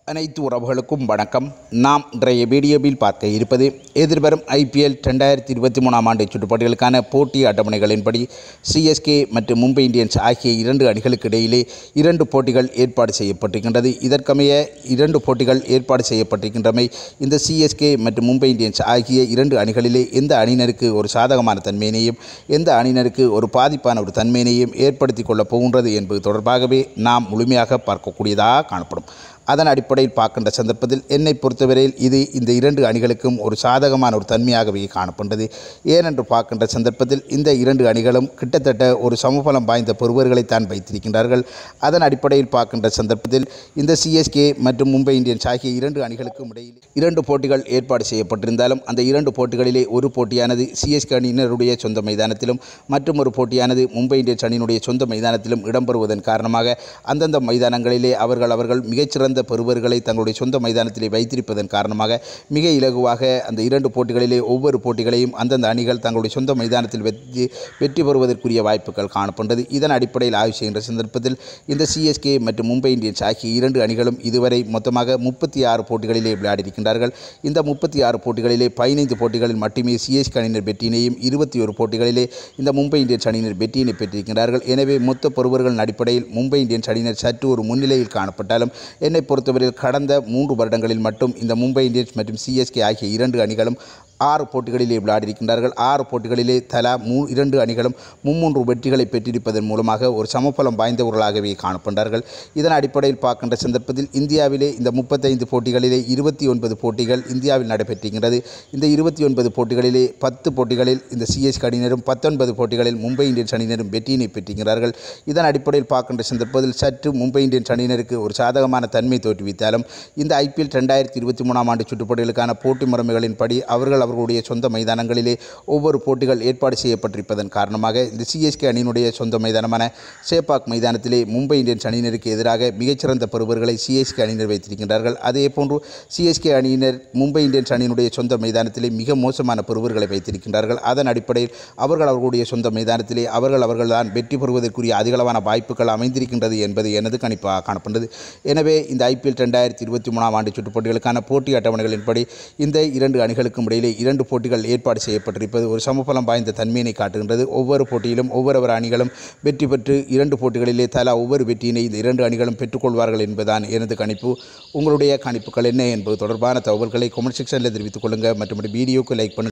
அனைத்து உறவுகளுக்கும் வணக்கம் நாம் இன்றைய வீடியோவில் பார்க்க இருப்பது எதிர்வரும் ஐபிஎல் ரெண்டாயிரத்தி இருபத்தி மூணாம் ஆண்டு சுற்றுப்பாட்டுகளுக்கான போட்டி அட்டவணைகளின்படி சிஎஸ்கே மற்றும் மும்பை இந்தியன்ஸ் ஆகிய இரண்டு அணிகளுக்கு இடையிலே இரண்டு போட்டிகள் ஏற்பாடு செய்யப்பட்டிருக்கின்றது இதற்கமைய இரண்டு போட்டிகள் ஏற்பாடு செய்யப்பட்டிருக்கின்றமை இந்த சிஎஸ்கே மற்றும் மும்பை இந்தியன்ஸ் ஆகிய இரண்டு அணிகளிலே எந்த அணியினருக்கு ஒரு சாதகமான தன்மையினையும் எந்த அணியினருக்கு ஒரு பாதிப்பான ஒரு தன்மையினையும் ஏற்படுத்தி கொள்ளப் போகின்றது என்பது தொடர்பாகவே நாம் முழுமையாக பார்க்கக்கூடியதாக காணப்படும் அதன் அடிப்படையில் பார்க்கின்ற சந்தர்ப்பத்தில் என்னை பொறுத்தவரையில் இது இந்த இரண்டு அணிகளுக்கும் ஒரு சாதகமான ஒரு தன்மையாகவே காணப்படுகிறது ஏனென்று பார்க்கின்ற சந்தர்ப்பத்தில் இந்த இரண்டு அணிகளும் கிட்டத்தட்ட ஒரு சமபலம் வாய்ந்த பொறுவர்களை தான் வைத்திருக்கின்றார்கள் அதன் அடிப்படையில் பார்க்கின்ற சந்தர்ப்பத்தில் இந்த சிஎஸ்கே மற்றும் மும்பை இந்தியன்ஸ் ஆகிய இரண்டு அணிகளுக்கும் இடையில் இரண்டு போட்டிகள் ஏற்பாடு செய்யப்பட்டிருந்தாலும் அந்த இரண்டு போட்டிகளிலே ஒரு போட்டியானது சிஎஸ்கே அணியினருடைய சொந்த மைதானத்திலும் மற்றும் ஒரு போட்டியானது மும்பை இந்தியன்ஸ் அணியினுடைய சொந்த மைதானத்திலும் இடம்பெறுவதன் காரணமாக அந்தந்த மைதானங்களிலே அவர்கள் அவர்கள் மிகச்சிறந்த பெறுவர்களை தங்களுடைய சொந்த மைதானத்திலே வைத்திருப்பதன் காரணமாக மிக இலகுவாக அந்த இரண்டு போட்டிகளிலே ஒவ்வொரு போட்டிகளையும் அந்தந்த அணிகள் தங்களுடைய சொந்த மைதானத்தில் வெற்றி வெற்றி பெறுவதற்குரிய வாய்ப்புகள் காணப்படுகிறது இதன் அடிப்படையில் ஆய்வு செய்கின்ற சந்தர்ப்பத்தில் இந்த சிஎஸ்கே மற்றும் மும்பை இந்தியன்ஸ் ஆகிய இரண்டு அணிகளும் இதுவரை மொத்தமாக முப்பத்தி ஆறு போட்டிகளிலே விளையாடியிருக்கின்றார்கள் இந்த முப்பத்தி ஆறு போட்டிகளிலே பதினைந்து போட்டிகளில் மட்டுமே சிஎஸ்கே அணியினர் வெற்றியினையும் இருபத்தி ஒரு போட்டிகளிலே இந்த மும்பை இந்தியன்ஸ் அணியினர் வெற்றியினை பெற்றிருக்கிறார்கள் எனவே மொத்த பொறுவர்களின் அடிப்படையில் மும்பை இந்தியன்ஸ் அணியினர் சற்று ஒரு முன்னிலையில் காணப்பட்டாலும் என்னை பொறுத்தவரையில் கடந்த மூன்று வருடங்களில் மட்டும் இந்த மும்பை இந்தியன்ஸ் மற்றும் சிஎஸ்கே ஆகிய இரண்டு அணிகளும் ஆறு போட்டிகளிலே விளையாடியிருக்கின்றார்கள் ஆறு போட்டிகளிலே தலா மூ இரண்டு அணிகளும் மும்மூன்று வெற்றிகளை பெற்றிருப்பதன் மூலமாக ஒரு சமபலம் வாய்ந்தவர்களாகவே காணப்படுகிறார்கள் இதன் அடிப்படையில் பார்க்கின்ற சந்தர்ப்பத்தில் இந்தியாவிலே இந்த முப்பத்தைந்து போட்டிகளிலே இருபத்தி ஒன்பது போட்டிகள் இந்தியாவில் நடைபெற்றிருக்கிறது இந்த இருபத்தி ஒன்பது போட்டிகளிலே பத்து போட்டிகளில் இந்த சிஎஸ்கே அணியினரும் பத்தொன்பது போட்டிகளில் மும்பை இந்தியன்ஸ் அணியினரும் வெற்றியினை பெற்றிருக்கிறார்கள் இதன் அடிப்படையில் பார்க்கின்ற சந்தர்ப்பத்தில் சற்று மும்பை இந்தியன்ஸ் அணியினருக்கு ஒரு சாதகமான தன்மை தோற்றுவித்தாலும் இந்த ஐபிஎல் ரெண்டாயிரத்தி இருபத்தி மூணாம் ஆண்டு சுற்றுப்போட்டிகளுக்கான போட்டி முறைமைகளின்படி அவர்கள் அவர்களுடைய சொந்த மைதானங்களிலே ஒவ்வொரு போட்டிகள் ஏற்பாடு செய்யப்பட்டிருப்பதன் காரணமாக இந்த சிஎஸ்கே அணியினுடைய சொந்த மைதானமான சேப்பாக் மைதானத்திலே மும்பை இந்தியன்ஸ் அணியினருக்கு எதிராக மிகச்சிறந்த பருவர்களை சிஎஸ்கே அணியினர் வைத்திருக்கின்றார்கள் அதே போன்று சிஎஸ்கே அணியினர் மும்பை இந்தியன்ஸ் அணியினுடைய சொந்த மைதானத்திலே மிக மோசமான பருவர்களை வைத்திருக்கின்றார்கள் அதன் அடிப்படையில் அவர்கள் அவர்களுடைய சொந்த மைதானத்திலே அவர்கள் அவர்கள்தான் வெற்றி பெறுவதற்குரிய அதிகளவான வாய்ப்புகள் அமைந்திருக்கின்றது என்பது எனது கணிப்பாக காணப்படுகிறது எனவே இந்த ஐபிஎல் ரெண்டாயிரத்தி இருபத்தி மூணாம் ஆண்டு சுற்றுப்போட்டிகளுக்கான போட்டி அட்டவணைகளின்படி இந்த இரண்டு அணிகளுக்கும் இடையிலே இரண்டு போட்டிகள் ஏற்பாடு செய்யப்பட்டிருப்பது ஒரு சமபலம் வாய்ந்த தன்மையினை காட்டுகின்றது ஒவ்வொரு போட்டியிலும் ஒவ்வொரு அணிகளும் வெற்றி பெற்று இரண்டு போட்டிகளிலே தலா ஒவ்வொரு வெற்றியினை இந்த இரண்டு அணிகளும் பெற்றுக்கொள்வார்கள் என்பதுதான் எனது கணிப்பு உங்களுடைய கணிப்புகள் என்ன என்பது தொடர்பான தகவல்களை கமெண்ட் செக்ஷனில் தெரிவித்துக் கொள்ளுங்கள் மற்றும் வீடியோக்கு லைக் பண்ணுங்கள்